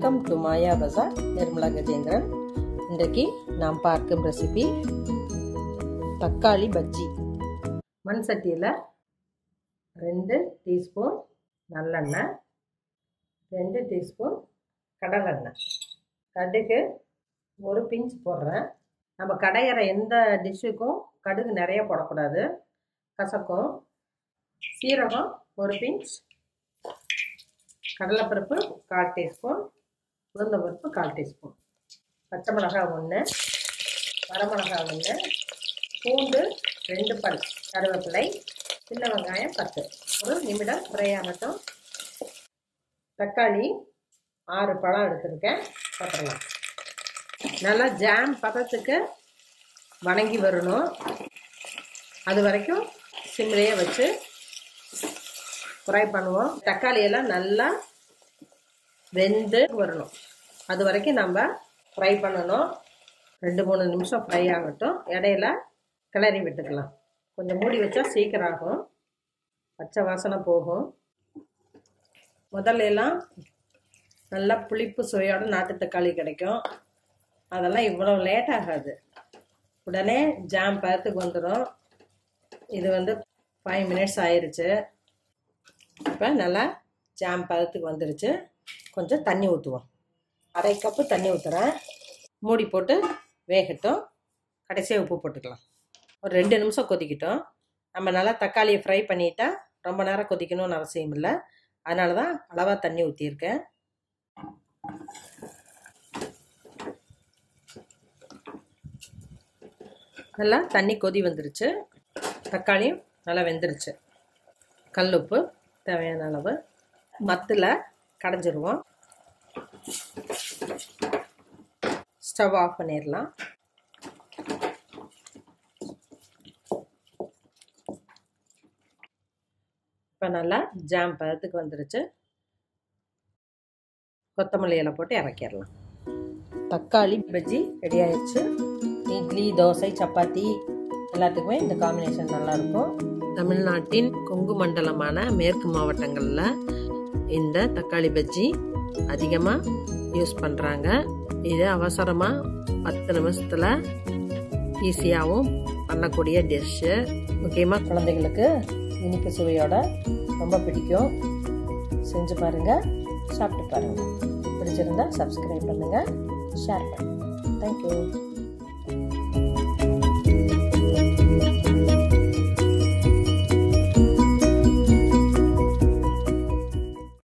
welcome to Maya Bazaar Nirmala Gajendran இன்றைக்கு நாம் பார்க்கும் ரெசிபி தக்காளி பஜ்ஜி மண் சட்டியில் ரெண்டு டீஸ்பூன் நல்லெண்ணெய் ரெண்டு டீஸ்பூன் கடலெண்ணெய் கடுகு ஒரு பிஞ்ச் போடுறேன் நம்ம கடையிற எந்த டிஷ்ஷுக்கும் கடுகு நிறைய போடக்கூடாது கசக்கும் சீரகம் ஒரு பிஞ்ச் கடலைப்பருப்பு கால் டீஸ்பூன் உளுந்தம்பருப்பு கால் டீஸ்பூன் பச்சை மிளகாய் ஒன்று வரமிளகாய் ஒன்று பூண்டு ரெண்டு பல் கருவேப்பிலை சின்ன வெங்காயம் பத்து ஒரு நிமிடம் ஃப்ரை ஆகட்டும் தக்காளி ஆறு பழம் எடுத்திருக்கேன் போட்டுடலாம் நல்லா ஜாம் பதத்துக்கு வணங்கி வரணும் அது வரைக்கும் சிம்லேயே வச்சு ஃப்ரை பண்ணுவோம் தக்காளி எல்லாம் நல்லா வெந்து வரணும் அது வரைக்கும் நம்ம ஃப்ரை பண்ணணும் ரெண்டு மூணு நிமிஷம் ஃப்ரை ஆகட்டும் இடையில கிளறி விட்டுக்கலாம் கொஞ்சம் மூடி வச்சா சீக்கிரம் ஆகும் பச்சை வாசனை போகும் முதல்ல எல்லாம் நல்லா புளிப்பு சுவையோட நாட்டு தக்காளி கிடைக்கும் அதெல்லாம் இவ்வளோ லேட் ஆகாது உடனே ஜாம் பழத்துக்கு வந்துடும் இது வந்து ஃபைவ் மினிட்ஸ் ஆயிடுச்சு இப்போ நல்லா ஜாம் பதத்துக்கு வந்துருச்சு கொஞ்சம் தண்ணி ஊற்றுவோம் அரை கப்பு தண்ணி ஊற்றுறேன் மூடி போட்டு வேகட்டும் கடைசியாக உப்பு போட்டுக்கலாம் ஒரு ரெண்டு நிமிஷம் கொதிக்கட்டும் நம்ம நல்லா தக்காளியை ஃப்ரை பண்ணிட்டா ரொம்ப நேரம் கொதிக்கணும்னு அவசியம் இல்லை அதனால தான் அளவாக தண்ணி ஊற்றியிருக்கேன் நல்லா தண்ணி கொதி வந்துருச்சு தக்காளியும் நல்லா வெந்துருச்சு கல் உப்பு தேவையான அளவு மத்தில் கடைஞ்சிருவோம் ஸ்டவ் ஆஃப் பண்ணிடலாம் இப்போ நல்லா ஜாம் பதத்துக்கு வந்துருச்சு கொத்தமல்லி இலை போட்டு இறக்கிடலாம் தக்காளி பஜ்ஜி ரெடி ஆயிடுச்சு இட்லி தோசை சப்பாத்தி எல்லாத்துக்குமே இந்த காம்பினேஷன் நல்லாயிருக்கும் தமிழ்நாட்டின் கொங்கு மண்டலமான மேற்கு மாவட்டங்களில் இந்த தக்காளி பஜ்ஜி அதிகமாக யூஸ் பண்ணுறாங்க இது அவசரமாக பத்து நிமிஷத்தில் ஈஸியாகவும் பண்ணக்கூடிய டிஷ்ஷு முக்கியமாக குழந்தைகளுக்கு இனிப்பு சுவையோட ரொம்ப பிடிக்கும் செஞ்சு பாருங்கள் சாப்பிட்டு பாருங்கள் பிடிச்சிருந்தா சப்ஸ்கிரைப் பண்ணுங்கள் ஷேர் பண்ணுங்கள் தேங்க்யூ